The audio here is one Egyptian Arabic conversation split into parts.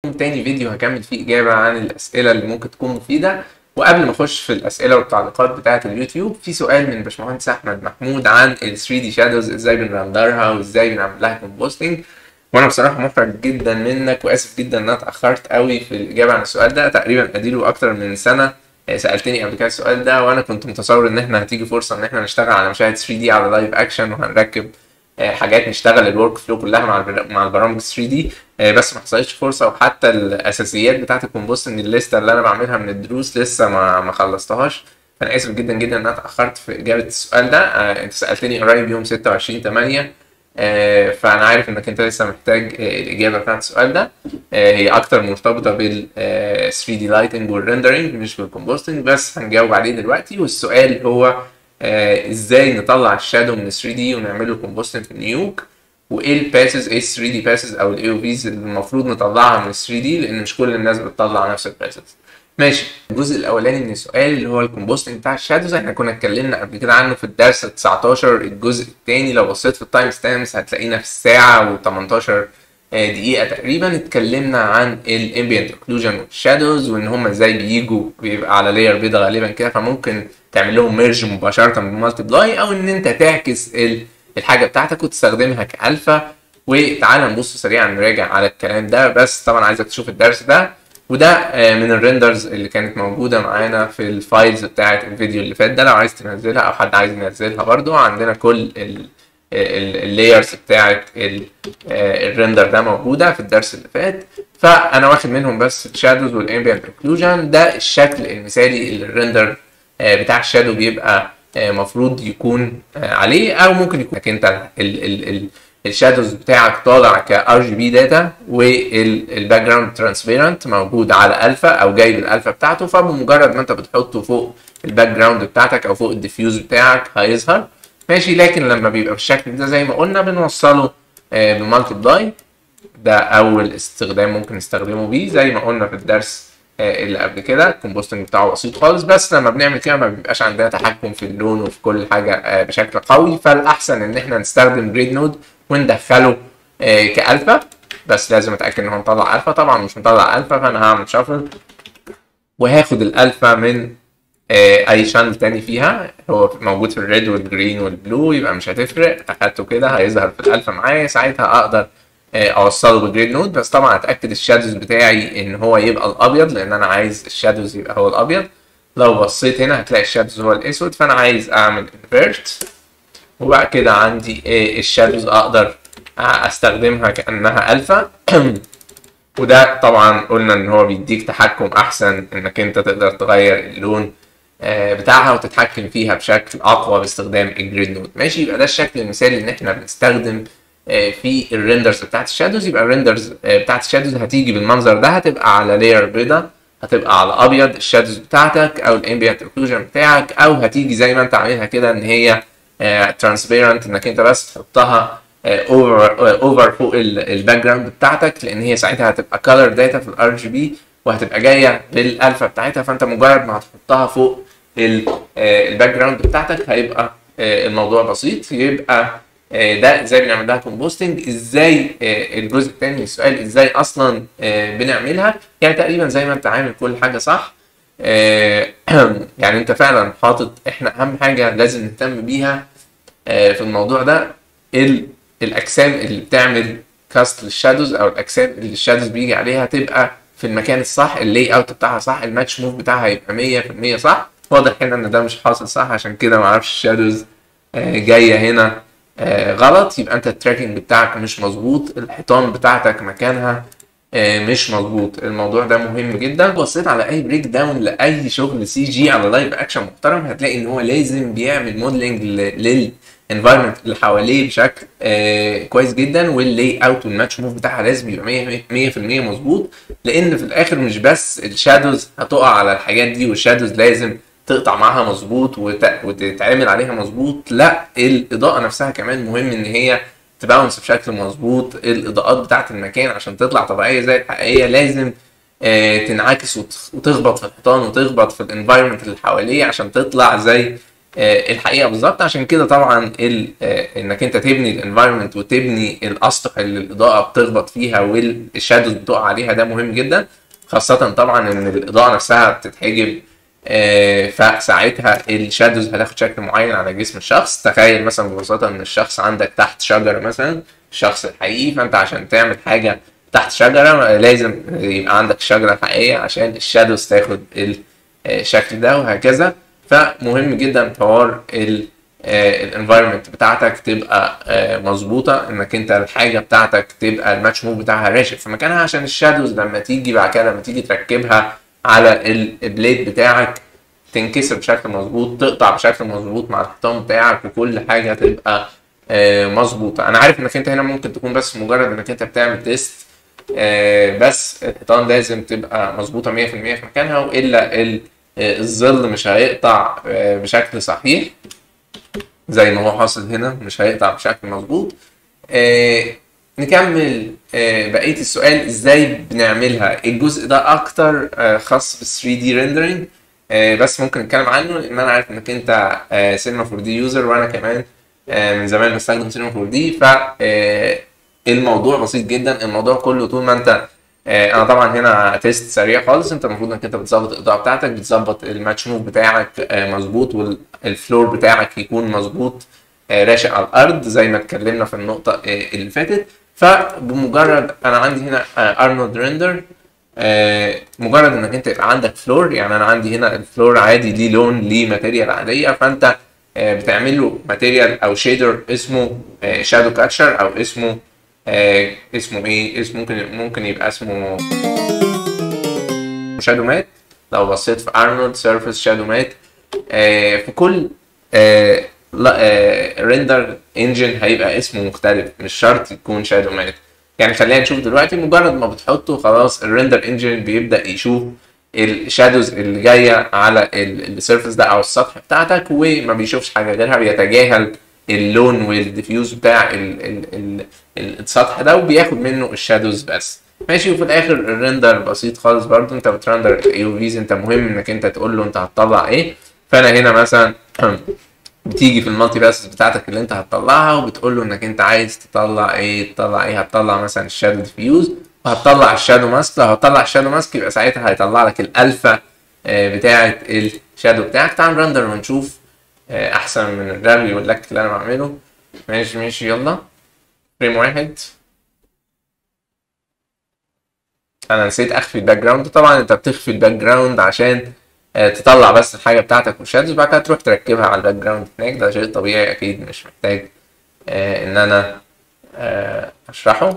تاني فيديو هكمل فيه إجابة عن الأسئلة اللي ممكن تكون مفيدة وقبل ما أخش في الأسئلة والتعليقات بتاعة اليوتيوب في سؤال من باشمهندس أحمد محمود عن ال 3 دي شادوز إزاي بنرندرها وإزاي بنعمل لها كومبوستنج وأنا بصراحة محرج جدا منك وآسف جدا إن أنا اتأخرت قوي في الإجابة عن السؤال ده تقريبا أديله أكتر من سنة آه، سألتني قبل كده السؤال ده وأنا كنت متصور إن إحنا هتيجي فرصة إن إحنا نشتغل على مشاهد 3 دي على لايف أكشن وهنركب آه، حاجات نشتغل الورك فلو كلها مع البر- مع البرامج 3 دي بس ما حصلتش فرصه وحتى الاساسيات بتاعه الكومبوستنج الليسته اللي انا بعملها من الدروس لسه ما ما خلصتها فانا اسف جدا جدا ان انا اتاخرت في اجابه السؤال ده آه، انت سالتني قريب يوم 26 8 آه، فانا عارف انك انت لسه محتاج آه، الاجابه بتاعت السؤال ده آه، هي اكتر مرتبطه بال 3 دي لايتنج والريندرنج مش بالكومبوستنج بس هنجاوب عليه دلوقتي والسؤال هو آه، ازاي نطلع الشادو من 3 دي ونعمله كومبوستنج في نيوك وايه الباسز ايه ال 3 دي باسز او الاي او فيز اللي المفروض نطلعها من ال 3 دي لان مش كل الناس بتطلع نفس الباسز ماشي الجزء الاولاني من السؤال اللي هو الكومبوستنج بتاع الشادوز احنا كنا اتكلمنا قبل كده عنه في الدرس 19 الجزء الثاني لو بصيت في التايم ستامبس هتلاقينا في الساعه و18 دقيقه تقريبا اتكلمنا عن الامبيانت اوكلوجن والشادوز وان هم ازاي بيجوا بيبقى على لاير بيضه غالبا كده فممكن تعمل لهم ميرج مباشره بالمالتي بلاي او ان انت تعكس ال- الحاجه بتاعتك وتستخدمها كالفا وتعالى نبص سريعا نراجع على الكلام ده بس طبعا عايزك تشوف الدرس ده وده آه، من الريندرز اللي كانت موجوده معانا في الفايلز بتاعه الفيديو اللي فات ده لو عايز تنزلها او حد عايز ينزلها برضو عندنا كل ال اللايرز بتاعه ال- آه، الريندر ده موجوده في الدرس اللي فات فانا واخد منهم بس الشادوز والامبيانت اوكلوجن ده الشكل المثالي اللي الريندر آه، بتاع الشادو بيبقى المفروض يكون آه، عليه او ممكن يكون انك انت ال ال ال الشادوز بتاعك طالع ك ار جي بي داتا والباك جراوند ترانسبيرنت موجود على الفا او جايب الالفا بتاعته فبمجرد ما انت بتحطه فوق الباك جراوند بتاعتك او فوق الديفيوز بتاعك هيظهر ماشي لكن لما بيبقى بالشكل ده زي ما قلنا بنوصله آه، بمالتي بلاي ده اول استخدام ممكن نستخدمه بيه زي ما قلنا في الدرس آه، اللي قبل كده الكومبوستنج بتاعه بسيط خالص بس لما بنعمل كده ما بيبقاش عندنا تحكم في اللون وفي كل حاجه آه، بشكل قوي فالاحسن ان احنا نستخدم جريد نود وندخله آه، كالفا بس لازم اتاكد ان هو مطلع الفا طبعا مش مطلع الفا فانا هعمل شافل وهاخد الالفا من آه، اي شانل تاني فيها هو موجود في الريد والجرين والبلو يبقى مش هتفرق اخدته كده هيظهر في الالفا معايا ساعتها اقدر آه، اوصله بجريد نود بس طبعا اتاكد الشادوز بتاعي ان هو يبقى الابيض لان انا عايز الشادوز يبقى هو الابيض لو بصيت هنا هتلاقي الشادوز هو الاسود فانا عايز اعمل انفيرت وبعد كده عندي آه، الشادوز اقدر استخدمها كانها الفا وده طبعا قلنا ان هو بيديك تحكم احسن انك انت تقدر تغير اللون آه، بتاعها وتتحكم فيها بشكل اقوى باستخدام الجريد نود ماشي يبقى ده الشكل المثالي ان احنا بنستخدم آه، في الريندرز بتاعت الشادوز يبقى الريندرز آه، بتاعت الشادوز هتيجي بالمنظر ده هتبقى على لاير بيضاء هتبقى على ابيض الشادوز بتاعتك او الامبيانت اوكلوجن بتاعك او هتيجي زي ما انت عاملها كده ان هي ترانسبيرنت انك انت بس تحطها اوفر اوفر فوق الباك جراوند بتاعتك لان هي ساعتها هتبقى كلر داتا في الار جي بي وهتبقى جايه بالالفا بتاعتها فانت مجرد ما هتحطها فوق الباك جراوند بتاعتك هيبقى آه، الموضوع بسيط يبقى آه، ده ازاي بنعمل لها كومبوستنج ازاي آه، الجزء الثاني من السؤال ازاي اصلا آه، بنعملها يعني تقريبا زي ما انت عامل كل حاجه صح آه، يعني انت فعلا حاطط احنا اهم حاجه لازم نهتم بيها آه، في الموضوع ده ال- الاجسام اللي بتعمل كاست للشادوز او الاجسام اللي الشادوز بيجي عليها تبقى في المكان الصح اللي اوت بتاعها صح الماتش موف بتاعها يبقى 100% صح واضح هنا ان ده مش حاصل صح عشان كده معرفش الشادوز آه، جايه هنا آه، غلط يبقى انت التراكنج بتاعك مش مظبوط الحيطان بتاعتك مكانها آه، مش مظبوط الموضوع ده مهم جدا بصيت على اي بريك داون لاي شغل سي جي على لايف اكشن محترم هتلاقي ان هو لازم بيعمل موديلنج للانفايرمنت اللي حواليه بشكل آه كويس جدا واللاي اوت والماتش موف بتاعها لازم يبقى 100% مظبوط لان في الاخر مش بس الشادوز هتقع على الحاجات دي والشادوز لازم تقطع معاها مظبوط وت- وتتعامل عليها مظبوط لا الاضاءه نفسها كمان مهم ان هي تباونس بشكل مظبوط الاضاءات بتاعت المكان عشان تطلع طبيعيه زي الحقيقيه لازم آه، تنعكس وت- وتخبط في الحيطان وتخبط في الانفايرمنت اللي حواليه عشان تطلع زي آه، الحقيقه بالظبط عشان كده طبعا ال- آه، انك انت تبني الانفايرمنت وتبني الاسطح اللي الاضاءه بتخبط فيها والشادوز بتقع عليها ده مهم جدا خاصه طبعا ان الاضاءه نفسها بتتحجب آه، فساعتها الشادوز هتاخد شكل معين على جسم الشخص تخيل مثلا ببساطه ان الشخص عندك تحت شجره مثلا الشخص الحقيقي فانت عشان تعمل حاجه تحت شجره آه، لازم يبقى عندك الشجره الحقيقيه عشان الشادوز تاخد الشكل ده وهكذا فمهم جدا حوار الانفايرمنت بتاعتك تبقى آه، مظبوطه انك انت الحاجه بتاعتك تبقى الماتش موف بتاعها راشق في مكانها عشان الشادوز لما تيجي بعد كده لما تيجي تركبها على البليد بتاعك تنكسر بشكل مظبوط تقطع بشكل مظبوط مع الحيطان بتاعك وكل حاجه تبقى آه، مظبوطه انا عارف انك انت هنا ممكن تكون بس مجرد انك انت بتعمل تيست آه، بس الحيطان لازم تبقى مظبوطه 100% في مكانها والا ال- آه، الظل مش هيقطع آه، بشكل صحيح زي ما هو حاصل هنا مش هيقطع بشكل مظبوط آه، نكمل آه، بقية السؤال ازاي بنعملها الجزء ده اكتر آه، خاص بال 3 دي ريندرنج بس ممكن نتكلم عنه لان انا عارف انك انت سينما 4 دي يوزر وانا كمان آه، من زمان بستخدم سينما 4 دي ف آه، الموضوع بسيط جدا الموضوع كله طول ما انت آه، انا طبعا هنا تيست سريع خالص انت المفروض انك انت بتظبط الاضاءه بتاعتك بتظبط الماتش موف بتاعك آه، مظبوط والفلور بتاعك يكون مظبوط آه، راشق على الارض زي ما اتكلمنا في النقطه آه، اللي فاتت فبمجرد انا عندي هنا ارنولد ريندر مجرد انك انت يبقى عندك فلور يعني انا عندي هنا الفلور عادي ليه لون ليه ماتيريال عاديه فانت آه، بتعمل له ماتيريال او شيدر اسمه شادو كاتشر او اسمه آه، اسمه ايه اسمه ممكن ممكن يبقى اسمه شادو مات لو بصيت في ارنولد سيرفيس شادو مات في كل ريندر انجن هيبقى اسمه مختلف مش شرط يكون شادو مات يعني خلينا نشوف دلوقتي مجرد ما بتحطه خلاص الريندر انجن بيبدأ يشوف الشادوز اللي جايه على السيرفيس ده او السطح بتاعتك وما بيشوفش حاجه غيرها بيتجاهل اللون والديفيوز بتاع ال ال ال ال- السطح ده وبياخد منه الشادوز بس ماشي وفي الاخر الريندر بسيط خالص برضو انت بترندر الاي او فيز انت مهم انك انت تقول له انت هتطلع ايه فانا هنا مثلا بتيجي في المالتي باسز بتاعتك اللي انت هتطلعها وبتقول له انك انت عايز تطلع ايه تطلع ايه هتطلع مثلا الشادو ديفيوز وهتطلع الشادو ماسك لو هتطلع الشادو ماسك يبقى ساعتها هيطلع لك الالفا آه، بتاعه الشادو بتاعك تعال نرندر ونشوف آه، احسن من الرمي واللك اللي انا بعمله ماشي ماشي يلا فريم واحد انا نسيت اخفي الباك جراوند طبعا انت بتخفي الباك جراوند عشان آه، تطلع بس الحاجه بتاعتك والشادوز بعد كده تروح تركبها على الباك جراوند هناك ده شيء طبيعي اكيد مش محتاج آه، ان انا آه، اشرحه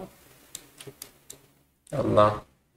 يلا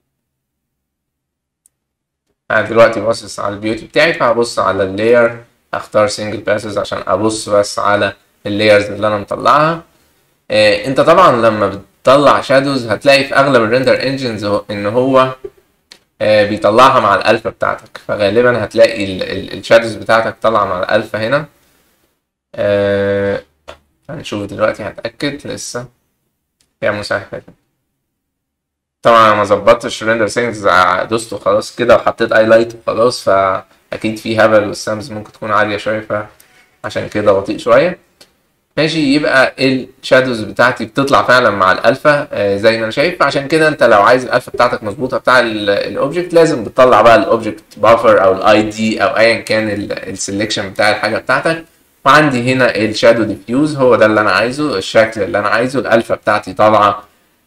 انا دلوقتي باصص على البيوتي بتاعي فهبص على اللاير هختار سنجل باسز عشان ابص بس على اللايرز اللي انا مطلعها آه، انت طبعا لما بتطلع شادوز هتلاقي في اغلب الريندر انجنز ان هو آه، بيطلعها مع الالفا بتاعتك فغالبا هتلاقي الشادوز بتاعتك طالعه مع الالفا هنا آه، هنشوف دلوقتي هتاكد لسه فيها مسهل طبعا انا ما ظبطتش الريندر سيتنجز دوسته خلاص كده وحطيت اي لايت وخلاص فاكيد في هبل والسامز ممكن تكون عاليه شويه فعشان كده بطيء شويه ماشي يبقى الشادوز بتاعتي بتطلع فعلا مع الالفا آه، زي ما انا شايف عشان كده انت لو عايز الالفا بتاعتك مظبوطه بتاع الاوبجكت لازم بتطلع بقى الاوبجكت بافر او الاي دي او ايا كان السلكشن بتاع الحاجه بتاعتك وعندي هنا الشادو ديفيوز هو ده اللي انا عايزه الشكل اللي انا عايزه الالفا بتاعتي طالعه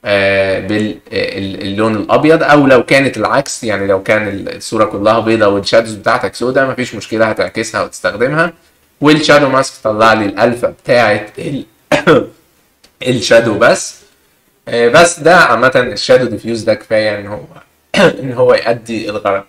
باللون الابيض او لو كانت العكس يعني لو كان الصوره كلها بيضه والشادوز بتاعتك سوداء مفيش مشكله هتعكسها وتستخدمها والشادو ماسك طلع لي الالفا بتاعت ال... الشادو بس آه، بس ده عامة الشادو ديفيوز ده كفاية ان هو ان هو يأدي الغرض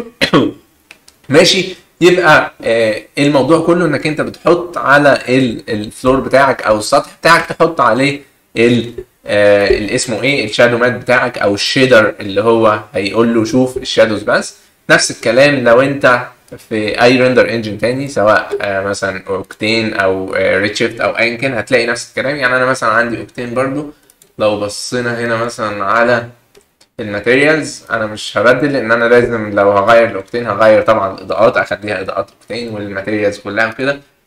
ماشي يبقى آه، الموضوع كله انك انت بتحط على ال- الفلور بتاعك او السطح بتاعك تحط عليه ال آه، اللي اسمه ايه الشادو مات بتاعك او الشيدر اللي هو هيقول له شوف الشادوز بس نفس الكلام لو انت في اي ريندر انجن تاني سواء آه، مثلا اوكتين او ريتشيفت او ايا كان هتلاقي نفس الكلام يعني انا مثلا عندي اوكتين برضو لو بصينا هنا مثلا على الماتيريالز انا مش هبدل لان انا لازم لو هغير الاوكتين هغير طبعا الاضاءات اخليها اضاءات اوكتين والماتيريالز كلها وكده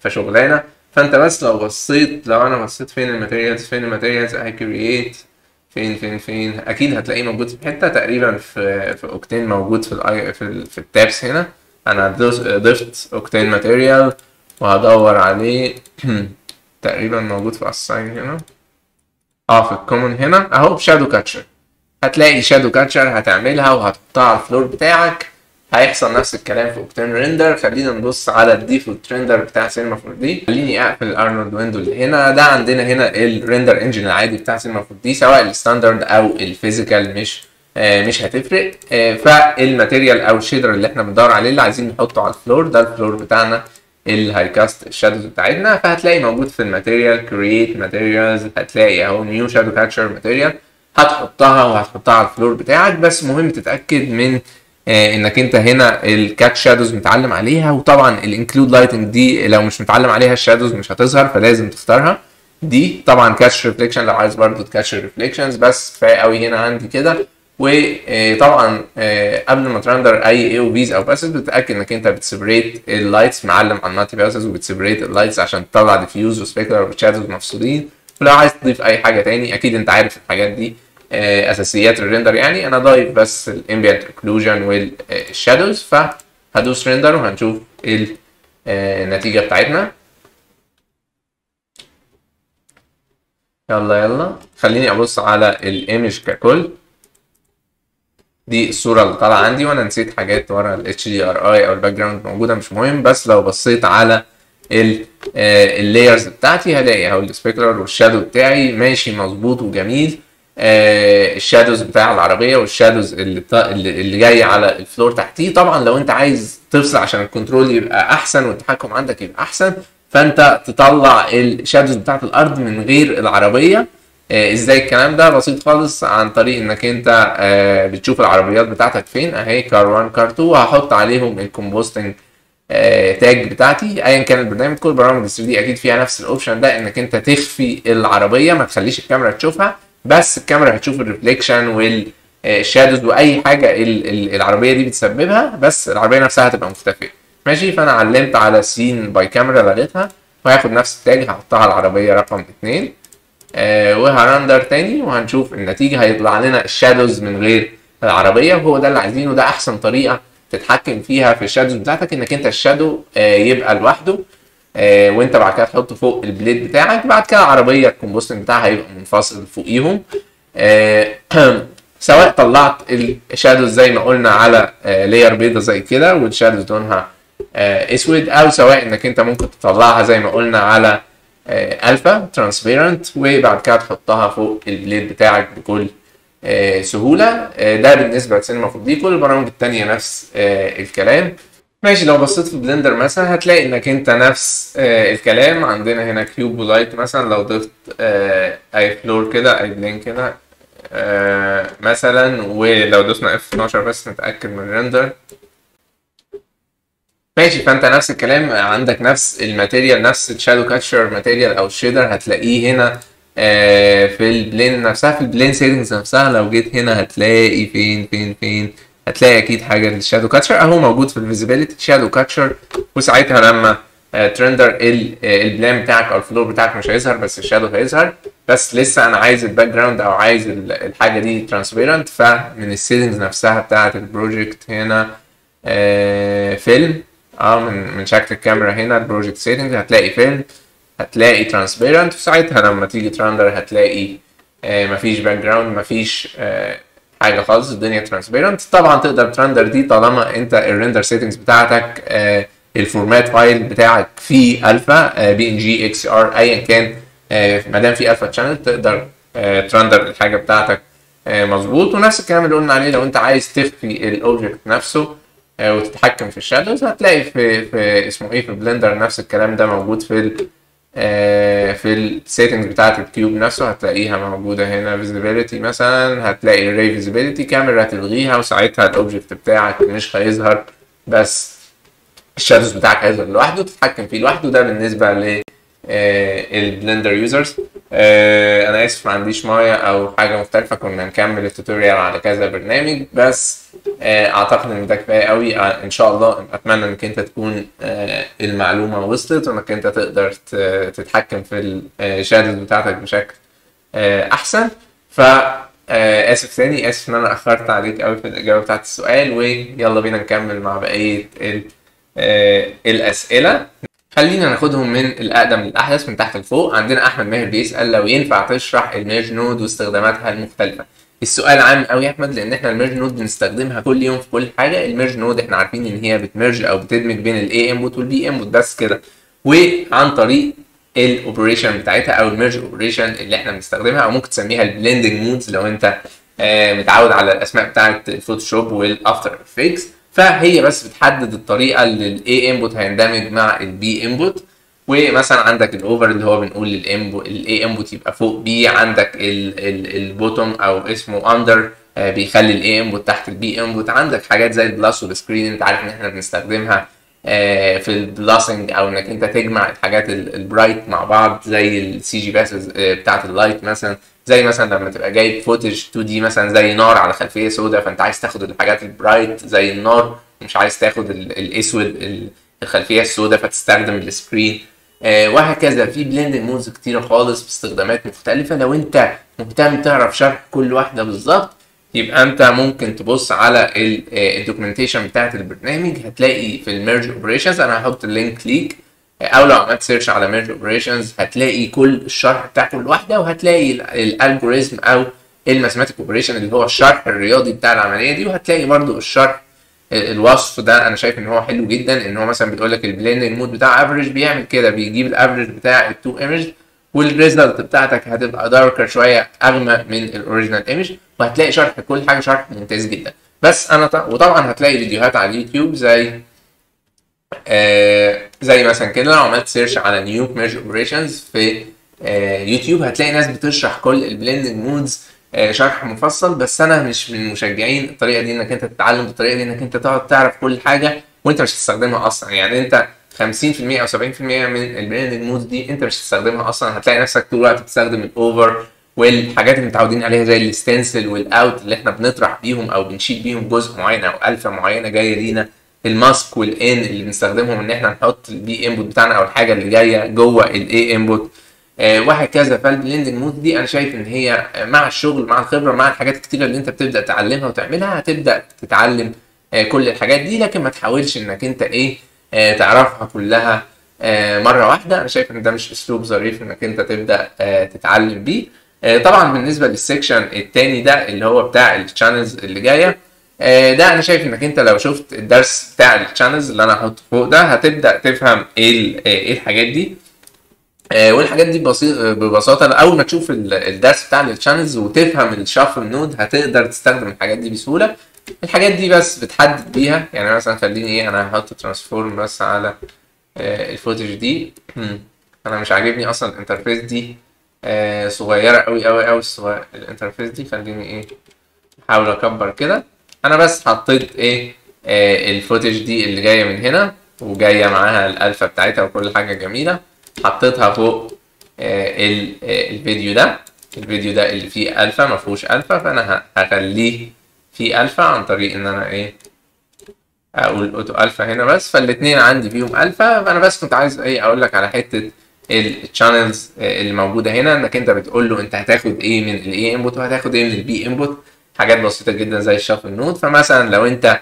فشغلانه فانت بس لو بصيت لو انا بصيت فين الماتيريالز فين الماتيريالز اهي كرييت فين فين فين اكيد هتلاقيه موجود في حته تقريبا في في اوكتين موجود في الاي في, ال في التابس هنا انا دوس- ضفت اوكتين ماتيريال وهدور عليه تقريبا موجود في اساين هنا اه في الكومن هنا اهو شادو كاتشر هتلاقي شادو كاتشر هتعملها وهتحطها على الفلور بتاعك هيحصل نفس الكلام في اوكتين ريندر خلينا نبص على الديفولت ريندر بتاع سينما 4 دي خليني اقفل الارنولد ويندو اللي هنا ده عندنا هنا الريندر انجن العادي بتاع سينما 4 دي سواء الستاندرد او الفيزيكال مش آه مش هتفرق آه فالماتيريال او الشيدر اللي احنا بندور عليه اللي عايزين نحطه على الفلور ده الفلور بتاعنا الهايكاست الشادوز بتاعتنا فهتلاقي موجود في الماتيريال كرييت ماتيريالز هتلاقي اهو نيو شادو كاتشر ماتيريال هتحطها وهتحطها على الفلور بتاعك بس مهم تتاكد من آه انك انت هنا الكات شادوز متعلم عليها وطبعا الانكلود لايتنج دي لو مش متعلم عليها الشادوز مش هتظهر فلازم تختارها دي طبعا كاتش ريفليكشن لو عايز برضو تكاتش ريفليكشنز بس كفايه قوي هنا عندي كده وطبعا قبل ما ترندر اي اي او فيز او باسز بتتاكد انك انت بتسبريت اللايتس معلم على المالتي باسز وبتسبريت اللايتس عشان تطلع ديفيوز وسبيكولار وشادوز مفصولين ولو عايز تضيف اي حاجه تاني اكيد انت عارف الحاجات دي آه، اساسيات الريندر يعني انا ضايف بس الامبيانت اوكلوجن والشادوز فهدوس ريندر وهنشوف ال- آه، النتيجه بتاعتنا يلا يلا خليني ابص على الايمج ككل دي الصوره اللي طالعه عندي وانا نسيت حاجات ورا ال HDRI او الباك جراوند موجوده مش مهم بس لو بصيت على اللايرز بتاعتي هلاقي اهو السبيكولار والشادو بتاعي ماشي مظبوط وجميل آه، الشادوز بتاع العربيه والشادوز اللي ط- اللي اللي جاي على الفلور تحتيه طبعا لو انت عايز تفصل عشان الكنترول يبقى احسن والتحكم عندك يبقى احسن فانت تطلع الشادوز بتاعت الارض من غير العربيه آه، ازاي الكلام ده بسيط خالص عن طريق انك انت آه، بتشوف العربيات بتاعتك فين اهي كار 1 كار 2 وهحط عليهم الكومبوستنج تاج بتاعتي ايا كان البرنامج كل برامج ال 3 دي اكيد فيها نفس الاوبشن ده انك انت تخفي العربيه ما تخليش الكاميرا تشوفها بس الكاميرا هتشوف الريفليكشن والشادوز واي حاجه ال- ال- العربيه دي بتسببها بس العربيه نفسها هتبقى مختفيه ماشي فانا علمت على سين باي كاميرا لغيتها وهاخد نفس التاج هحطها على العربيه رقم 2 آه وهرندر تاني وهنشوف النتيجة هيطلع لنا الشادوز من غير العربية وهو ده اللي عايزينه ده أحسن طريقة تتحكم فيها في الشادوز بتاعتك إنك أنت الشادو آه يبقى لوحده آه وأنت بعد كده تحطه فوق البليد بتاعك بعد كده العربية الكومبوستنج بتاعها هيبقى منفصل فوقيهم آه سواء طلعت الشادوز زي ما قلنا على لاير بيضة زي كده والشادوز لونها آه، اسود او سواء انك انت ممكن تطلعها زي ما قلنا على الفا ترانسبيرنت وبعد كده تحطها فوق البليد بتاعك بكل آه، سهوله آه، ده بالنسبه لسينما 4 دي كل البرامج التانية نفس آه، الكلام ماشي لو بصيت في بلندر مثلا هتلاقي انك انت نفس آه، الكلام عندنا هنا كيوب ولايت مثلا لو ضفت آه، اي فلور كده اي بلين كده آه، مثلا ولو دوسنا اف 12 بس نتاكد من الريندر ماشي فانت نفس الكلام عندك نفس الماتيريال نفس الشادو كاتشر ماتيريال او الشيدر هتلاقيه هنا آه، في البلين نفسها في البلين سيتنجز نفسها لو جيت هنا هتلاقي فين فين فين هتلاقي اكيد حاجه للشادو كاتشر اهو موجود في الفيزيبيليتي شادو كاتشر وساعتها لما آه، ترندر ال- آه، البلان بتاعك او الفلور بتاعك مش هيظهر بس الشادو هيظهر بس لسه انا عايز الباك جراوند او عايز ال- الحاجه دي ترانسبيرنت فمن السيتنجز نفسها بتاعه البروجكت هنا آه، فيلم اه من من شكل الكاميرا هنا البروجكت سيتنجز هتلاقي فيلم هتلاقي ترانسبيرنت وساعتها لما تيجي ترندر هتلاقي آه مفيش باك جراوند مفيش آه حاجه خالص الدنيا ترانسبيرنت طبعا تقدر ترندر دي طالما انت الريندر سيتنجز بتاعتك آه الفورمات فايل بتاعك فيه الفا بي ان جي اكس ار ايا كان آه ما دام في الفا تشانل تقدر آه ترندر الحاجه بتاعتك آه مظبوط ونفس الكلام اللي قلنا عليه لو انت عايز تخفي الاوبجكت نفسه آه، وتتحكم في الشادوز هتلاقي في في اسمه ايه في بلندر نفس الكلام ده موجود في ال آه، في السيتنجز بتاعت الكيوب نفسه هتلاقيها موجودة هنا visibility مثلا هتلاقي array visibility كاميرا تلغيها وساعتها الاوبجكت بتاعك مش هيظهر بس الشادوز بتاعك هيظهر لوحده تتحكم فيه لوحده ده بالنسبة ل البلندر يوزرز انا اسف ما عنديش مايه او حاجه مختلفه كنا نكمل التوتوريال على كذا برنامج بس آه، اعتقد ان ده كفايه قوي آه، ان شاء الله اتمنى انك انت تكون آه، المعلومه وصلت وانك انت تقدر ت- تتحكم في الشادوز بتاعتك بشكل آه، احسن ف آه، اسف ثاني اسف ان انا اخرت عليك قوي في الاجابه بتاعت السؤال ويلا بينا نكمل مع بقيه ال- آه، الاسئله خلينا ناخدهم من الاقدم للاحدث من تحت لفوق عندنا احمد ماهر بيسال لو ينفع تشرح الميرج نود واستخداماتها المختلفه السؤال عام قوي يا احمد لان احنا الميرج نود بنستخدمها كل يوم في كل حاجه الميرج نود احنا عارفين ان هي بتمرج او بتدمج بين الاي انبوت والبي انبوت بس كده وعن طريق الاوبريشن بتاعتها او الميرج اوبريشن اللي احنا بنستخدمها او ممكن تسميها البلندنج مودز لو انت آه، متعود على الاسماء بتاعت الفوتوشوب والافتر افكتس فهي بس بتحدد الطريقه اللي الاي انبوت هيندمج مع البي انبوت ومثلا عندك الاوفر اللي هو بنقول للانبوت الاي انبوت يبقى فوق بي عندك البوتوم او اسمه اندر بيخلي الاي انبوت تحت البي انبوت عندك حاجات زي البلس والسكرين انت عارف ان احنا بنستخدمها آه، في البلاسنج او انك انت تجمع الحاجات ال- البرايت مع بعض زي السي جي باسز بتاعت اللايت مثلا زي مثلا لما تبقى جايب فوتج 2 دي مثلا زي نار على خلفيه سوداء فانت عايز تاخد الحاجات البرايت زي النار مش عايز تاخد ال- الاسود ال- الخلفيه السوداء فتستخدم السكرين آه، وهكذا في بلندنج مودز كتيره خالص باستخدامات مختلفه لو انت مهتم تعرف شرح كل واحده بالظبط يبقى انت ممكن تبص على الدوكيومنتيشن بتاعت البرنامج هتلاقي في الميرج اوبريشنز انا هحط اللينك ليك او لو عملت سيرش على ميرج اوبريشنز هتلاقي كل الشرح بتاع كل واحده وهتلاقي الالجوريزم او الماثيماتيك اوبريشن اللي هو الشرح الرياضي بتاع العمليه دي وهتلاقي برضو الشرح الوصف ده انا شايف ان هو حلو جدا ان هو مثلا بيقول لك البليندنج مود بتاع افريج بيعمل كده بيجيب الافريج بتاع التو ايمج والريزلت بتاعتك هتبقى داركر شويه اغمق من الاوريجينال ايمج وهتلاقي شرح كل حاجه شرح ممتاز جدا بس انا ط... وطبعا هتلاقي فيديوهات على اليوتيوب زي آه زي مثلا كده لو عملت سيرش على نيو ميرج اوبريشنز في آه يوتيوب هتلاقي ناس بتشرح كل البلندنج مودز آه شرح مفصل بس انا مش من مشجعين الطريقه دي انك انت تتعلم بالطريقه دي انك انت تقعد تعرف كل حاجه وانت مش هتستخدمها اصلا يعني انت 50% او 70% من البلندنج مودز دي انت مش هتستخدمها اصلا هتلاقي نفسك طول الوقت بتستخدم الاوفر والحاجات اللي متعودين عليها زي الستنسل والاوت اللي احنا بنطرح بيهم او بنشيل بيهم جزء معين او الفه معينه جايه لينا الماسك والان اللي بنستخدمهم ان احنا نحط البي انبوت بتاعنا او الحاجه اللي جايه جوه الاي انبوت آه وهكذا فالبلندنج مود دي انا شايف ان هي مع الشغل مع الخبره مع الحاجات الكتيره اللي انت بتبدا تعلمها وتعملها هتبدا تتعلم آه كل الحاجات دي لكن ما تحاولش انك انت ايه آه تعرفها كلها آه مره واحده انا شايف ان ده مش اسلوب ظريف انك انت تبدا آه تتعلم بيه آه طبعا بالنسبه للسكشن التاني ده اللي هو بتاع الشانلز اللي جايه ده انا شايف انك انت لو شفت الدرس بتاع الشانلز اللي انا هحطه فوق ده هتبدا تفهم ايه ايه الحاجات دي والحاجات دي بسيط ببساطه اول ما تشوف الدرس بتاع الشانلز وتفهم الشافل نود هتقدر تستخدم الحاجات دي بسهوله الحاجات دي بس بتحدد بيها يعني مثلا خليني ايه انا هحط ترانسفورم بس على الفوتج دي انا مش عاجبني اصلا الانترفيس دي صغيره قوي قوي قوي الانترفيس دي خليني ايه احاول اكبر كده انا بس حطيت ايه آه الفوتج دي اللي جايه من هنا وجايه معاها الالفا بتاعتها وكل حاجه جميله حطيتها فوق آه الفيديو ده الفيديو ده اللي فيه الفا ما فيهوش الفا فانا هخليه فيه الفا عن طريق ان انا ايه اقول اوتو الفا هنا بس فالاثنين عندي فيهم الفا فانا بس كنت عايز ايه اقول لك على حته الشانلز اللي موجوده هنا انك انت بتقول له انت هتاخد ايه من الاي انبوت وهتاخد ايه من البي انبوت حاجات بسيطه جدا زي الشافل نود فمثلا لو انت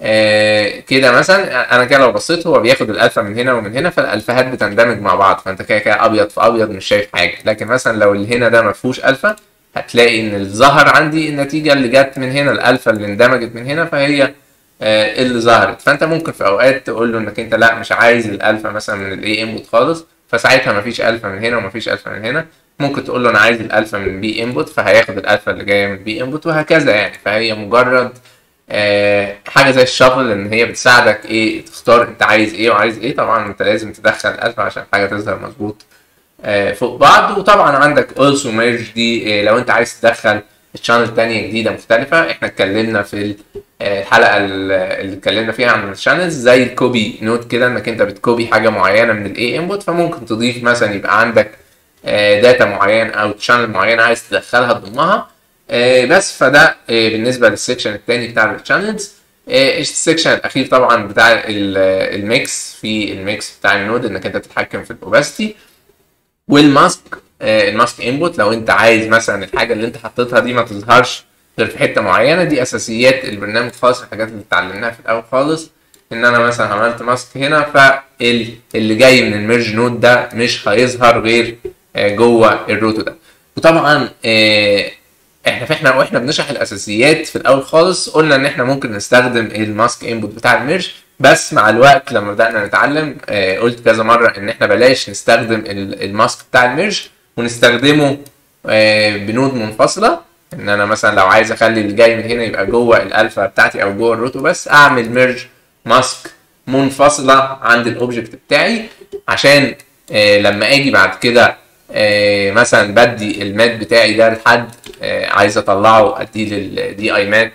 آه كده مثلا انا كده لو بصيت هو بياخد الالفا من هنا ومن هنا فالالفاهات بتندمج مع بعض فانت كده كده ابيض في ابيض مش شايف حاجه لكن مثلا لو اللي هنا ده ما فيهوش الفا هتلاقي ان الظهر عندي النتيجه اللي جت من هنا الالفا اللي اندمجت من هنا فهي آه اللي ظهرت فانت ممكن في اوقات تقول له انك انت لا مش عايز الالفا مثلا من الاي انبوت خالص فساعتها مفيش الفا من هنا ومفيش الفا من هنا ممكن تقول له انا عايز الالفا من بي انبوت فهياخد الالفا اللي جايه من بي انبوت وهكذا يعني فهي مجرد آه حاجه زي الشافل ان هي بتساعدك ايه تختار انت عايز ايه وعايز ايه طبعا انت لازم تدخل الالفا عشان الحاجه تظهر مظبوط آه فوق بعض وطبعا عندك also merge دي آه لو انت عايز تدخل الشانل تانية جديدة مختلفة احنا اتكلمنا في الحلقة اللي اتكلمنا فيها عن الشانلز زي الكوبي نوت كده انك انت بتكوبي حاجة معينة من الاي انبوت فممكن تضيف مثلا يبقى عندك داتا معين او شانل معين عايز تدخلها تضمها آه، بس فده آه، بالنسبه للسكشن الثاني بتاع الشانلز السكشن الاخير طبعا بتاع ال- الميكس في الميكس بتاع النود انك انت تتحكم في الاوباستي والماسك آه، الماسك انبوت لو انت عايز مثلا الحاجه اللي انت حطيتها دي ما تظهرش غير في حته معينه دي اساسيات البرنامج خالص الحاجات اللي اتعلمناها في الاول خالص ان انا مثلا عملت ماسك هنا فاللي جاي من الميرج نود ده مش هيظهر غير آه، جوه الروتو ده وطبعا آه، احنا فاحنا واحنا بنشرح الاساسيات في الاول خالص قلنا ان احنا ممكن نستخدم الماسك انبوت بتاع الميرج بس مع الوقت لما بدانا نتعلم آه، قلت كذا مره ان احنا بلاش نستخدم ال- الماسك بتاع الميرج ونستخدمه آه، بنود منفصله ان انا مثلا لو عايز اخلي اللي جاي من هنا يبقى جوه الالفا بتاعتي او جوه الروتو بس اعمل ميرج ماسك منفصله عند الاوبجكت بتاعي عشان آه، لما اجي بعد كده آه، مثلا بدي المات بتاعي ده لحد آه، عايز اطلعه اديه للدي اي مات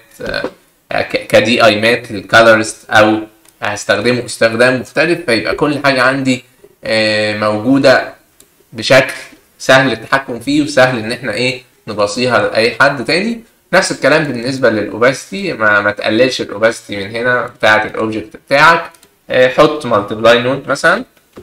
كدي اي مات للكالرست او هستخدمه استخدام مختلف فيبقى كل حاجه عندي آه، موجوده بشكل سهل التحكم فيه وسهل ان احنا ايه نبصيها لاي حد تاني نفس الكلام بالنسبه للاوباستي ما, ما تقللش الاوباستي من هنا بتاعه الاوبجكت بتاعك آه، حط مالتيبلاي نود مثلا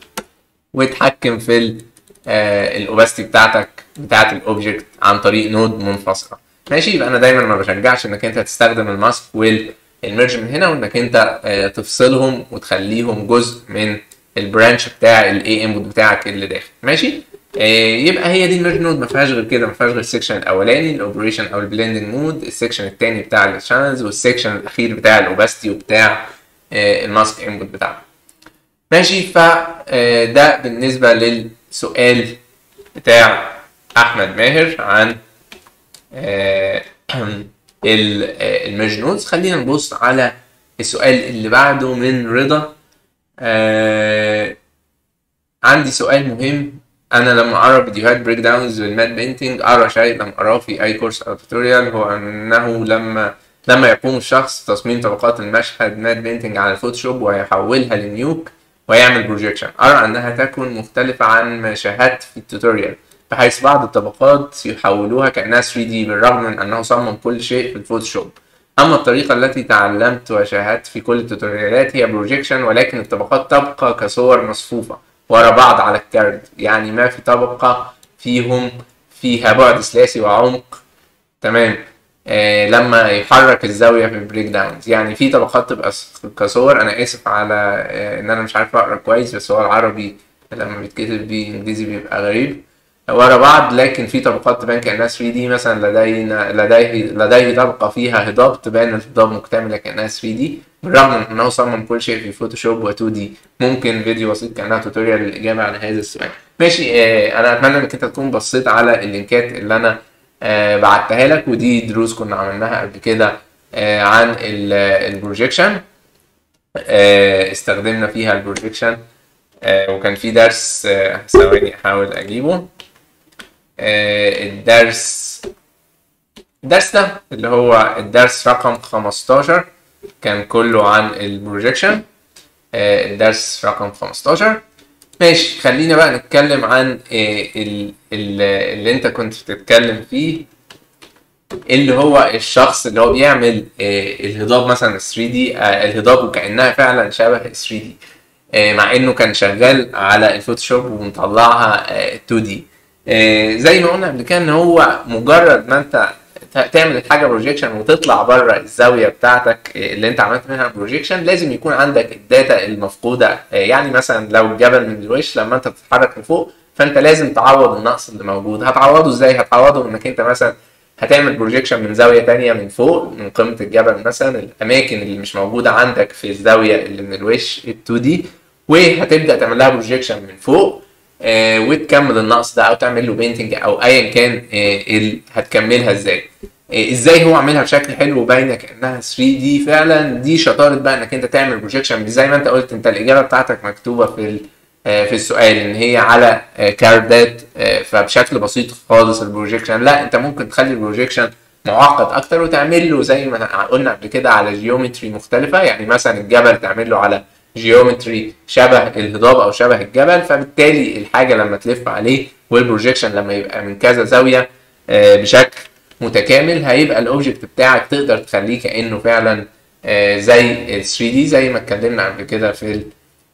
وتحكم في الاوباستي بتاعتك بتاعت الاوبجكت عن طريق نود منفصله ماشي يبقى انا دايما ما بشجعش انك انت تستخدم الماسك والميرج من هنا وانك انت آه، تفصلهم وتخليهم جزء من البرانش بتاع الاي انبوت بتاعك اللي داخل ماشي آه، يبقى هي دي الميرج نود ما فيهاش غير كده ما فيهاش غير السكشن الاولاني الاوبريشن او البلندنج مود السكشن الثاني بتاع الشانلز والسكشن الاخير بتاع الاوباستي وبتاع آه، الماسك انبوت بتاعك ماشي فده بالنسبة للسؤال بتاع أحمد ماهر عن آه، ال- آه، الميرج نودز خلينا نبص على السؤال اللي بعده من رضا آه، عندي سؤال مهم انا لما اقرا فيديوهات بريك داونز للمات بينتنج اقرا شيء لم اراه في اي كورس او توتوريال هو انه لما لما يقوم الشخص بتصميم طبقات المشهد مات بينتنج على الفوتوشوب ويحولها لنيوك ويعمل بروجيكشن ارى انها تكون مختلفه عن ما شاهدت في التوتوريال بحيث بعض الطبقات يحولوها كانها 3 دي بالرغم من انه صمم كل شيء في الفوتوشوب اما الطريقه التي تعلمت وشاهدت في كل التوتوريالات هي بروجيكشن ولكن الطبقات تبقى كصور مصفوفه ورا بعض على الكارد يعني ما في طبقه فيهم فيها بعد ثلاثي وعمق تمام آه لما يحرك الزاويه في البريك داونز يعني في طبقات تبقى س- كصور انا اسف على آه ان انا مش عارف اقرا كويس بس هو العربي لما بيتكتب بيه انجليزي بيبقى غريب ورا بعض لكن في طبقات تبان كانها 3 دي مثلا لدينا لديه لديه طبقه فيها هضاب تبان الهضاب مكتمله كانها 3 دي بالرغم من انه صمم كل شيء في فوتوشوب و2 دي ممكن فيديو بسيط كانها توتوريال للاجابه على هذا السؤال ماشي آه انا اتمنى انك انت تكون بصيت على اللينكات اللي انا آه بعتها لك ودي دروس كنا عملناها قبل كده آه عن البروجيكشن آه استخدمنا فيها البروجيكشن آه وكان في درس آه ثواني احاول اجيبه آه الدرس الدرس ده اللي هو الدرس رقم 15 كان كله عن البروجيكشن آه الدرس رقم 15 ماشي خلينا بقى نتكلم عن آه ال- ال- اللي انت كنت بتتكلم فيه اللي هو الشخص اللي هو بيعمل آه، الهضاب مثلا 3 دي الهضاب وكأنها فعلا شبه 3 دي مع انه كان شغال على الفوتوشوب ومطلعها آه، 2 دي زي ما قلنا قبل كده ان هو مجرد ما انت ت- تعمل الحاجه بروجيكشن وتطلع بره الزاويه بتاعتك آه، اللي انت عملت منها بروجيكشن لازم يكون عندك الداتا المفقوده آه، يعني مثلا لو الجبل من الوش لما انت بتتحرك لفوق فانت لازم تعوض النقص اللي موجود هتعوضه ازاي هتعوضه انك انت مثلا هتعمل بروجيكشن من زاويه تانية من فوق من قمه الجبل مثلا الاماكن اللي مش موجوده عندك في الزاويه اللي من الوش ال 2 دي وهتبدا تعمل لها بروجيكشن من فوق آه وتكمل النقص ده او تعمل له بينتنج او ايا كان آه ال- هتكملها ازاي آه ازاي هو عاملها بشكل حلو وباينه كانها 3 دي فعلا دي شطاره بقى انك انت تعمل بروجيكشن زي ما انت قلت انت الاجابه بتاعتك مكتوبه في ال- آه، في السؤال ان هي على آه، كاردات آه، فبشكل بسيط خالص البروجيكشن لا انت ممكن تخلي البروجيكشن معقد اكتر وتعمل له زي ما قلنا قبل كده على جيومتري مختلفه يعني مثلا الجبل تعمل له على جيومتري شبه الهضاب او شبه الجبل فبالتالي الحاجه لما تلف عليه والبروجيكشن لما يبقى من كذا زاويه آه، بشكل متكامل هيبقى الاوبجكت بتاعك تقدر تخليه كانه فعلا آه، زي ال 3 دي زي ما اتكلمنا قبل كده في ال-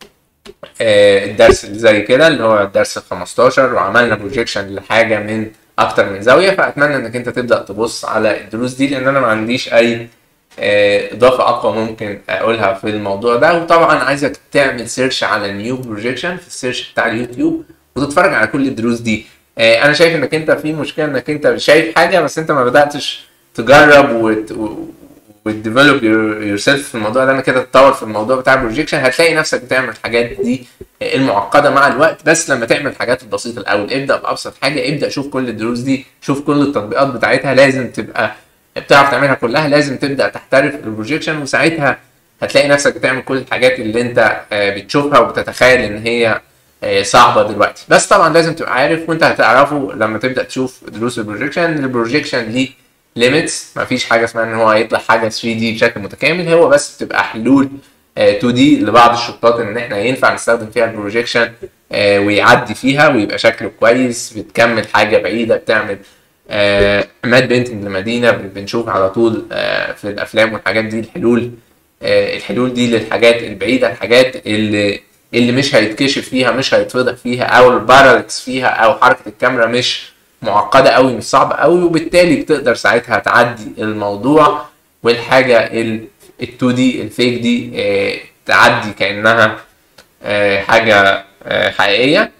آه، الدرس اللي زي كده اللي هو الدرس ال 15 وعملنا بروجيكشن لحاجه من اكتر من زاويه فاتمنى انك انت تبدا تبص على الدروس دي لان انا ما عنديش اي آه، اضافه اقوى ممكن اقولها في الموضوع ده وطبعا عايزك تعمل سيرش على نيو بروجيكشن في السيرش بتاع اليوتيوب وتتفرج على كل الدروس دي آه، انا شايف انك انت في مشكله انك انت شايف حاجه بس انت ما بداتش تجرب وت... وتديفلوب يور سيلف في الموضوع ده انا كده تتطور في الموضوع بتاع البروجيكشن هتلاقي نفسك بتعمل الحاجات دي المعقده مع الوقت بس لما تعمل الحاجات البسيطه الاول ابدا بابسط حاجه ابدا شوف كل الدروس دي شوف كل التطبيقات بتاعتها لازم تبقى بتعرف تعملها كلها لازم تبدا تحترف البروجيكشن وساعتها هتلاقي نفسك بتعمل كل الحاجات اللي انت آه، بتشوفها وبتتخيل ان هي آه، صعبه دلوقتي بس طبعا لازم تبقى عارف وانت هتعرفه لما تبدا تشوف دروس البروجيكشن البروجيكشن ليه ليميتس مفيش حاجه اسمها ان هو هيطلع حاجه 3 دي بشكل متكامل هو بس بتبقى حلول آه، 2 دي لبعض الشطات ان احنا ينفع نستخدم فيها البروجيكشن آه، ويعدي فيها ويبقى شكله كويس بتكمل حاجه بعيده بتعمل آه، ماد بينتنج لمدينه بنشوف على طول آه، في الافلام والحاجات دي الحلول آه، الحلول دي للحاجات البعيده الحاجات اللي اللي مش هيتكشف فيها مش هيتفضح فيها او البارالكس فيها او حركه الكاميرا مش معقده قوي مش صعبه قوي وبالتالي بتقدر ساعتها تعدي الموضوع والحاجه ال 2 دي الفيك دي آه، تعدي كانها آه، حاجه آه، حقيقيه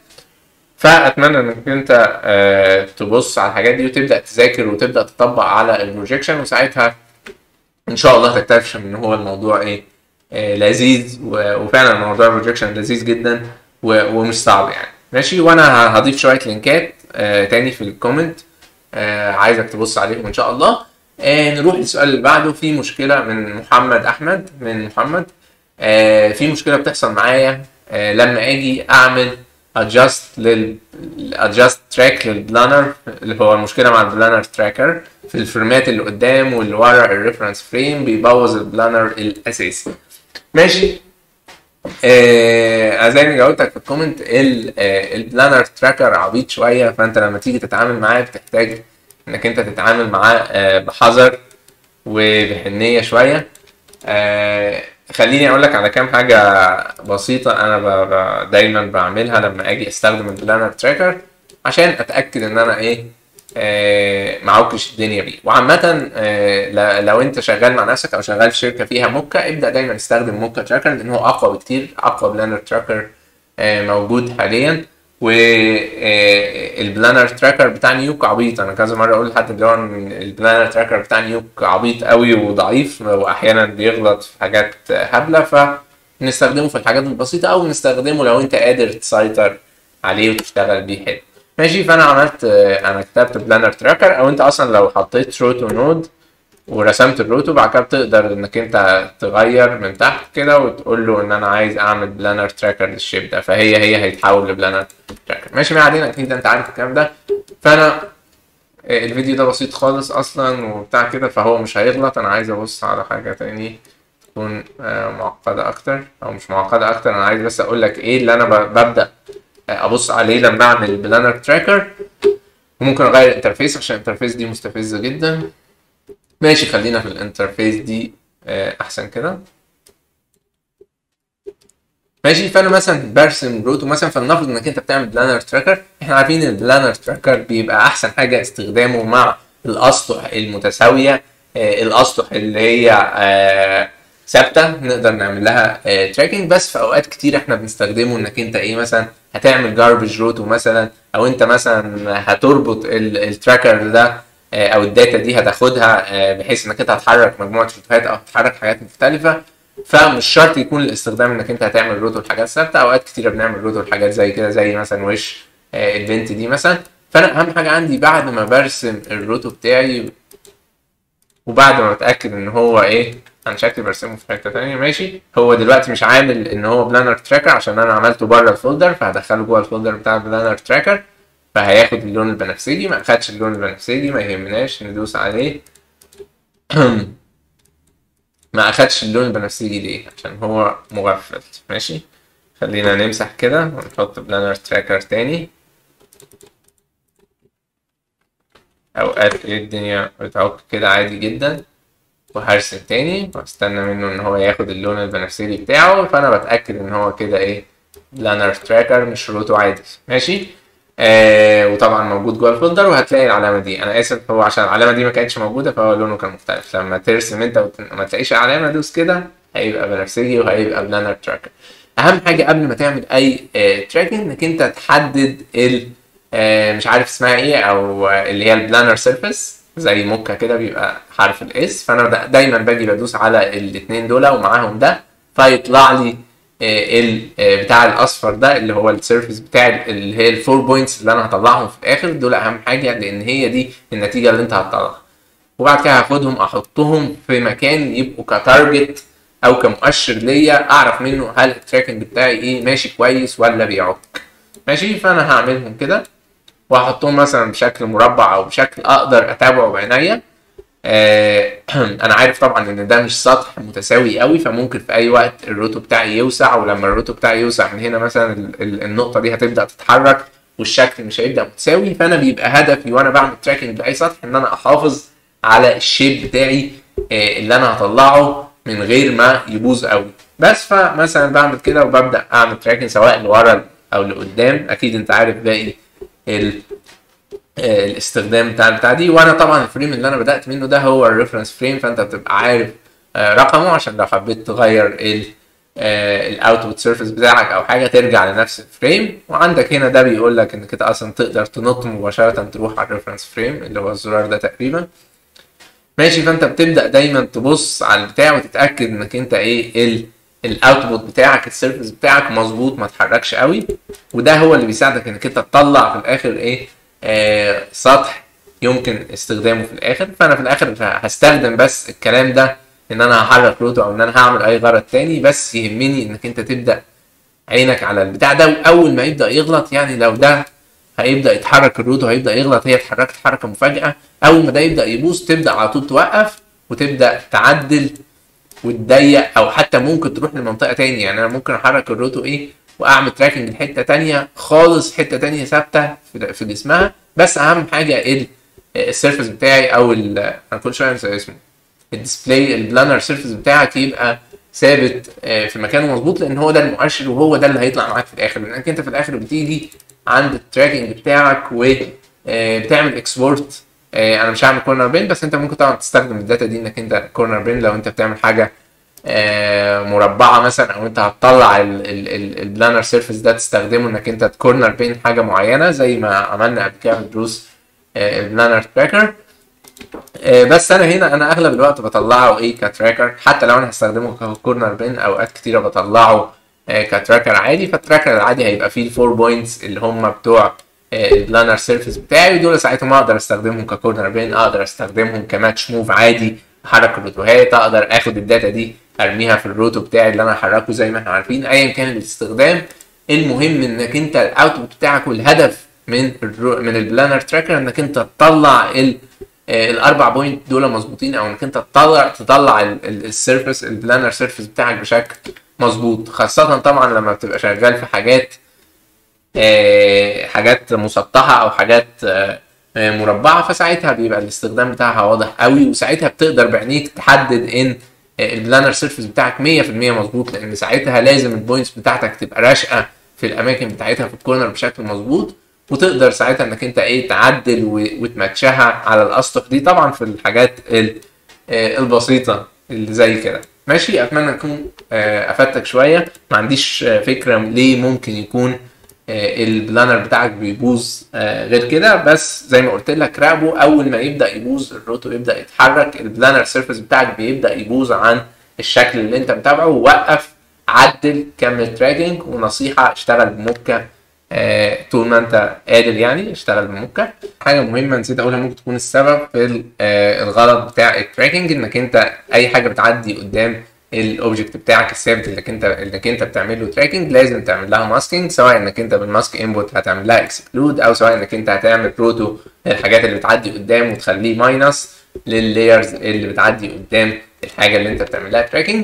فاتمنى انك انت آه، تبص على الحاجات دي وتبدا تذاكر وتبدا تطبق على البروجيكشن وساعتها ان شاء الله تكتشف ان هو الموضوع ايه آه، لذيذ و- وفعلا موضوع البروجيكشن لذيذ جدا و- ومش صعب يعني ماشي وانا ه- هضيف شويه لينكات آه، تاني في الكومنت آه، عايزك تبص عليهم ان شاء الله آه، نروح للسؤال اللي بعده في مشكله من محمد احمد من محمد آه، في مشكله بتحصل معايا آه، لما اجي اعمل adjust لل adjust track للبلانر اللي هو المشكله مع البلانر تراكر في الفريمات اللي قدام واللي ورا الريفرنس فريم بيبوظ البلانر الاساسي ماشي آه زي ما جاوبتك في الكومنت ال- آه، البلانر تراكر عبيط شويه فانت لما تيجي تتعامل معاه بتحتاج انك انت تتعامل معاه آه، بحذر وبحنيه شويه آه خليني اقول لك على كام حاجه بسيطه انا ب... ب... دايما بعملها لما اجي استخدم البلانر تراكر عشان اتاكد ان انا ايه آه معوكش الدنيا بيه وعامة آه ل- لو انت شغال مع نفسك او شغال في شركة فيها موكا ابدأ دايما استخدم موكا تراكر لان هو اقوى بكتير اقوى بلانر تراكر آه موجود حاليا والبلانر تراكر بتاع نيوك عبيط انا كذا مره اقول لحد اللي هو إن البلانر تراكر بتاع نيوك عبيط قوي وضعيف واحيانا بيغلط في حاجات هبله فنستخدمه في الحاجات البسيطه او نستخدمه لو انت قادر تسيطر عليه وتشتغل بيه حلو ماشي فانا عملت انا كتبت بلانر تراكر او انت اصلا لو حطيت روتو نود ورسمت الروتو بعد كده بتقدر انك انت تغير من تحت كده وتقول له ان انا عايز اعمل بلانر تراكر للشيب ده فهي هي هيتحول لبلانر تراكر ماشي ما علينا اكيد انت عارف الكلام ده فانا آه، الفيديو ده بسيط خالص اصلا وبتاع كده فهو مش هيغلط انا عايز ابص على حاجة تاني تكون آه، معقدة اكتر او مش معقدة اكتر انا عايز بس اقول لك ايه اللي انا ب- ببدأ آه، ابص عليه لما اعمل بلانر تراكر وممكن اغير الانترفيس عشان الانترفيس دي مستفزة جدا ماشي خلينا في الانترفيس دي آه، احسن كده ماشي فانا مثلا برسم روتو مثلا فلنفرض انك انت بتعمل بلانر تراكر احنا عارفين ان البلانر تراكر بيبقى احسن حاجه استخدامه مع الاسطح المتساويه آه، الاسطح اللي هي آه، ثابته نقدر نعمل لها تراكنج بس في اوقات كتير احنا بنستخدمه انك انت ايه مثلا هتعمل جاربج روتو مثلا او انت مثلا هتربط التراكر ده آه، او الداتا دي هتاخدها آه، بحيث انك انت هتحرك مجموعه روتوهات او هتحرك حاجات مختلفه فمش شرط يكون الاستخدام انك انت هتعمل روتو لحاجات ثابته اوقات كتيره بنعمل روتو لحاجات زي كده زي مثلا وش البنت دي مثلا فانا اهم حاجه عندي بعد ما برسم الروتو بتاعي وبعد ما اتاكد ان هو ايه انا شكلي برسمه في حته تانية ماشي هو دلوقتي مش عامل ان هو بلانر تراكر عشان انا عملته بره الفولدر فهدخله جوه الفولدر بتاع البلانر تراكر فهياخد اللون البنفسجي ما اخدش اللون البنفسجي ما يهمناش ندوس عليه ما اخدش اللون البنفسجي ليه عشان هو مغفل ماشي خلينا نمسح كده ونحط بلانر تراكر تاني اوقات ايه الدنيا بتعك كده عادي جدا وهرسم تاني واستنى منه ان هو ياخد اللون البنفسجي بتاعه فانا بتاكد ان هو كده ايه بلانر تراكر مش روتو عادي ماشي آه وطبعا موجود جوه الفولدر وهتلاقي العلامه دي انا اسف هو عشان العلامه دي ما كانتش موجوده فهو لونه كان مختلف لما ترسم انت وما تلاقيش العلامه دوس كده هيبقى بنفسجي وهيبقى بلانر تراكر اهم حاجه قبل ما تعمل اي آه تراكنج انك انت تحدد ال آه مش عارف اسمها ايه او آه اللي هي البلانر سيرفيس زي موكا كده بيبقى حرف الاس فانا دايما باجي بدوس على الاثنين دول ومعاهم ده فيطلع لي ال بتاع الاصفر ده اللي هو السيرفيس بتاع اللي هي الفور بوينتس اللي انا هطلعهم في الاخر دول اهم حاجه لان هي دي النتيجه اللي انت هتطلعها وبعد كده هاخدهم احطهم في مكان يبقوا كتارجت او كمؤشر ليا اعرف منه هل التراكنج بتاعي ايه ماشي كويس ولا بيعك ماشي فانا هعملهم كده واحطهم مثلا بشكل مربع او بشكل اقدر اتابعه بعينيا آه انا عارف طبعا ان ده مش سطح متساوي قوي فممكن في اي وقت الروتو بتاعي يوسع ولما الروتو بتاعي يوسع من هنا مثلا النقطه دي هتبدا تتحرك والشكل مش هيبدا متساوي فانا بيبقى هدفي وانا بعمل تراكنج لاي سطح ان انا احافظ على الشيب بتاعي آه اللي انا هطلعه من غير ما يبوظ قوي بس فمثلا بعمل كده وببدا اعمل تراكنج سواء لورا او لقدام اكيد انت عارف باقي الاستخدام بتاع البتاع دي وانا طبعا الفريم اللي انا بدات منه ده هو الريفرنس فريم فانت بتبقى عارف رقمه عشان لو حبيت تغير ال الاوتبوت سيرفيس بتاعك او حاجه ترجع لنفس الفريم وعندك هنا ده بيقول لك انك انت اصلا تقدر تنط مباشره تروح على الريفرنس فريم اللي هو الزرار ده تقريبا ماشي فانت بتبدا دايما تبص على البتاع وتتاكد انك انت ايه ال الاوتبوت بتاعك السيرفيس بتاعك مظبوط ما تحركش قوي وده هو اللي بيساعدك انك انت تطلع في الاخر ايه آه سطح يمكن استخدامه في الاخر فانا في الاخر هستخدم بس الكلام ده ان انا هحرك روتو او ان انا هعمل اي غرض تاني بس يهمني انك انت تبدا عينك على البتاع ده واول ما يبدا يغلط يعني لو ده هيبدا يتحرك الروتو هيبدا يغلط هي اتحركت حركه مفاجاه اول ما ده يبدا يبوظ تبدا على طول توقف وتبدا تعدل وتضيق او حتى ممكن تروح لمنطقه تانية يعني انا ممكن احرك الروتو ايه واعمل تراكنج لحته تانية خالص حته تانية ثابته في جسمها بس اهم حاجه السيرفيس بتاعي او انا كل شويه انسى اسمه الديسبلاي البلانر سيرفيس بتاعك يبقى ثابت في مكانه مظبوط لان هو ده المؤشر وهو ده اللي هيطلع معاك في الاخر لانك انت في الاخر بتيجي عند التراكنج بتاعك وبتعمل اكسبورت انا مش هعمل كورنر بين بس انت ممكن طبعا تستخدم الداتا دي انك انت كورنر بين لو انت بتعمل حاجه مربعه مثلا او انت هتطلع البلانر سيرفيس ده تستخدمه انك انت تكورنر بين حاجه معينه زي ما عملنا قبل كده في دروس البلانر تراكر بس انا هنا انا اغلب الوقت بطلعه ايه كتراكر حتى لو انا هستخدمه ككورنر بين اوقات كتيره بطلعه كتراكر عادي فالتراكر العادي هيبقى فيه الفور بوينتس اللي هم بتوع البلانر سيرفيس بتاعي ودول ساعتهم اقدر استخدمهم ككورنر بين اقدر استخدمهم كماتش موف عادي احرك الروتوهات اقدر اخد الداتا دي ارميها في الروتو بتاعي اللي انا هحركه زي ما احنا عارفين ايا كان الاستخدام المهم انك انت الاوتبوت بتاعك والهدف من الرو... من البلانر تراكر انك انت تطلع ال الاربع بوينت دول مظبوطين او انك انت تطلع تطلع السيرفيس البلانر سيرفيس بتاعك بشكل مظبوط خاصة طبعا لما بتبقى شغال في حاجات حاجات مسطحة او حاجات مربعة فساعتها بيبقى الاستخدام بتاعها واضح قوي وساعتها بتقدر بعينيك تحدد ان البلانر سيرفيس بتاعك 100% مظبوط لان ساعتها لازم البوينتس بتاعتك تبقى راشقه في الاماكن بتاعتها في الكورنر بشكل مظبوط وتقدر ساعتها انك انت ايه تعدل وتماتشها على الاسطح دي طبعا في الحاجات البسيطه اللي زي كده ماشي اتمنى اكون افدتك شويه ما عنديش فكره ليه ممكن يكون البلانر بتاعك بيبوظ غير كده بس زي ما قلت لك راقبه اول ما يبدا يبوظ الروتو يبدا يتحرك البلانر سيرفيس بتاعك بيبدا يبوظ عن الشكل اللي انت متابعه ووقف عدل كمل تراكنج ونصيحه اشتغل بموكا آه طول ما انت قادر يعني اشتغل بموكا حاجه مهمه نسيت اقولها ممكن تكون السبب في آه الغلط بتاع التراكنج انك انت اي حاجه بتعدي قدام الاوبجكت بتاعك الثابت اللي انت انك انت بتعمل له تراكنج لازم تعمل لها ماسكينج سواء انك انت بالماسك انبوت هتعمل لها اكسكلود او سواء انك انت هتعمل بروتو للحاجات اللي بتعدي قدام وتخليه ماينس لللايرز اللي بتعدي قدام الحاجه اللي انت بتعمل لها تراكنج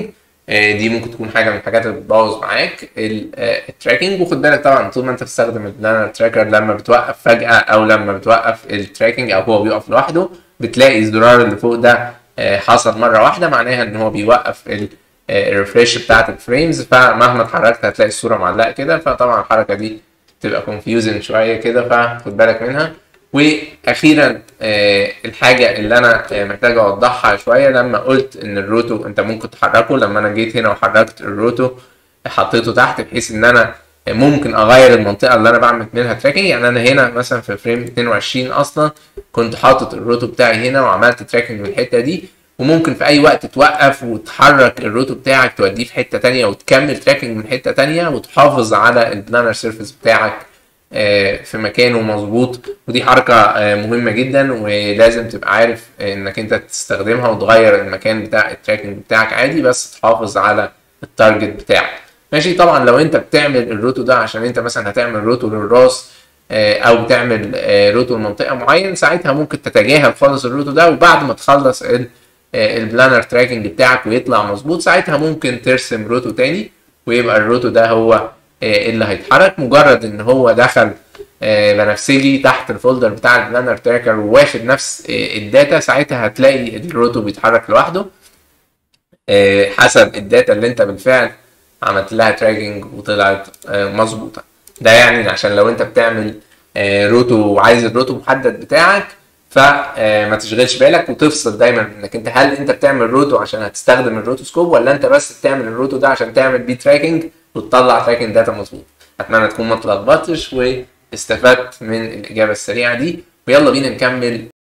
آه، دي ممكن تكون حاجه من الحاجات اللي بتبوظ معاك ال- آه، التراكنج وخد بالك طبعا طول ما انت بتستخدم البلانر تراكر لما بتوقف فجاه او لما بتوقف التراكنج او هو بيقف لوحده بتلاقي الزرار اللي فوق ده آه، حصل مره واحده معناها ان هو بيوقف ال- آه، الريفريش بتاعت الفريمز فمهما اتحركت هتلاقي الصوره معلقه كده فطبعا الحركه دي تبقى كونفيوزنج شويه كده فخد بالك منها واخيرا آه، الحاجه اللي انا آه، محتاج اوضحها شويه لما قلت ان الروتو انت ممكن تحركه لما انا جيت هنا وحركت الروتو حطيته تحت بحيث ان انا ممكن اغير المنطقه اللي انا بعمل منها تراكنج يعني انا هنا مثلا في فريم 22 اصلا كنت حاطط الروتو بتاعي هنا وعملت تراكنج من الحته دي وممكن في اي وقت توقف وتحرك الروتو بتاعك توديه في حته تانية وتكمل تراكنج من حته تانية وتحافظ على البلانر سيرفيس بتاعك آه، في مكانه مظبوط ودي حركة آه، مهمة جدا ولازم تبقى عارف انك انت تستخدمها وتغير المكان بتاع التراكنج بتاعك عادي بس تحافظ على التارجت بتاعك ماشي طبعا لو انت بتعمل الروتو ده عشان انت مثلا هتعمل روتو للراس آه، او بتعمل آه، روتو لمنطقة معين ساعتها ممكن تتجاهل خالص الروتو ده وبعد ما تخلص ال- آه، البلانر تراكنج بتاعك ويطلع مظبوط ساعتها ممكن ترسم روتو تاني ويبقى الروتو ده هو آه، اللي هيتحرك مجرد ان هو دخل آه، بنفسجي تحت الفولدر بتاع البلانر تراكر وواخد نفس آه، الداتا ساعتها هتلاقي الروتو بيتحرك لوحده آه، حسب الداتا اللي انت بالفعل عملت لها تراكنج وطلعت آه، مظبوطه ده يعني عشان لو انت بتعمل آه، روتو وعايز الروتو محدد بتاعك فما تشغلش بالك وتفصل دايما انك انت هل انت بتعمل روتو عشان هتستخدم الروتو سكوب ولا انت بس بتعمل الروتو ده عشان تعمل بيه تراكنج وتطلع تراكنج داتا مظبوط اتمنى تكون ما اتلخبطتش واستفدت من الاجابه السريعه دي ويلا بينا نكمل